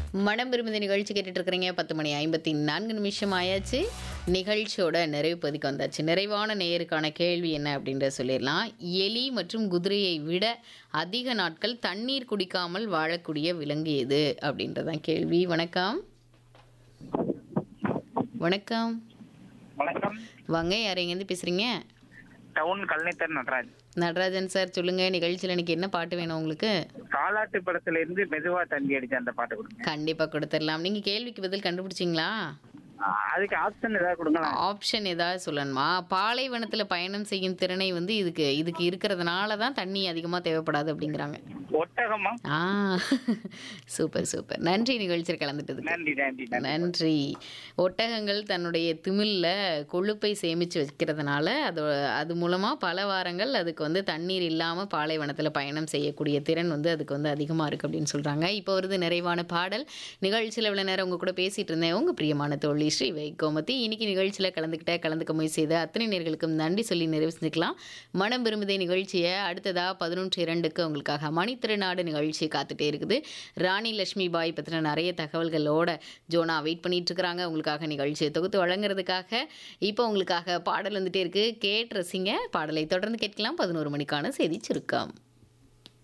மனம் விரும்புத நிகழ்ச்சி கேட்டுட்டு இருக்கிறீங்க பத்து மணி ஐம்பத்தி நான்கு நிமிஷம் ஆயாச்சு நிகழ்ச்சியோட நிறைவு பதிக்கு வந்தாச்சு நிறைவான நேயருக்கான கேள்வி என்ன அப்படின்ற சொல்லிடலாம் எலி மற்றும் குதிரையை விட அதிக நாட்கள் தண்ணீர் குடிக்காமல் வாழக்கூடிய விலங்கு எது அப்படின்றதான் கேள்வி வணக்கம் வணக்கம் வணக்கம் வாங்க யார் எங்கேருந்து பேசுறீங்க டவுன் கல்நேத்தர் நடராஜ் நடராஜன் சார் சொல்லுங்க நிகழ்ச்சியில் எனக்கு என்ன பாட்டு வேணும் உங்களுக்கு காலாட்டு படத்துல இருந்து மெதுவா தந்தி அடிச்ச அந்த பாட்டு கொடுங்க கண்டிப்பா கொடுத்துடலாம் நீங்க கேள்விக்கு பதில் கண்டுபிடிச்சிங்களா ஆ, அதுக்கு ஆப்ஷன் ஏதாவது கொடுங்களேன் ஆப்ஷன் ஏதாவது சொல்லணுமா பாலைவனத்துல பயணம் செய்யும் திறனை வந்து இதுக்கு இதுக்கு இருக்கிறதுனால தான் தண்ணி அதிகமா தேவைப்படாது அப்படிங்கிறாங்க ஒட்டகமா ஆ சூப்பர் சூப்பர் நன்றி நிகழ்ச்சியில் கலந்துட்டதுக்கு நன்றி நன்றி நன்றி நன்றி ஒட்டகங்கள் தன்னுடைய திமில்ல கொழுப்பை சேமித்து வைக்கிறதுனால அது அது மூலமாக பல வாரங்கள் அதுக்கு வந்து தண்ணீர் இல்லாமல் பாலைவனத்தில் பயணம் செய்யக்கூடிய திறன் வந்து அதுக்கு வந்து அதிகமாக இருக்குது அப்படின்னு சொல்கிறாங்க இப்போ வருது நிறைவான பாடல் நிகழ்ச்சியில் இவ்வளோ நேரம் உங்கள் கூட பேசிகிட்டு இருந்தேன் உங்கள் பிரியமான தோழி ஸ்ரீ வைகோமதி இன்னைக்கு நிகழ்ச்சியில் கலந்துக்கிட்ட கலந்துக்க முயற்சி செய்த அத்தனை நேர்களுக்கும் நன்றி சொல்லி நிறைவு செஞ்சுக்கலாம் மனம் விரும்புதே நிகழ்ச்சியை அடுத்ததாக பதினொன்று இரண்டுக்கு உங்களுக்காக மணித்திருநாடு நிகழ்ச்சி காத்துட்டே இருக்குது ராணி லட்சுமி பாய் பற்றின நிறைய தகவல்களோட ஜோனா வெயிட் பண்ணிட்டு இருக்கிறாங்க உங்களுக்காக நிகழ்ச்சியை தொகுத்து வழங்குறதுக்காக இப்போ உங்களுக்காக பாடல் வந்துட்டே இருக்கு கேட்டு ரசிங்க பாடலை தொடர்ந்து கேட்கலாம் பதினோரு மணிக்கான செய்தி சுருக்கம்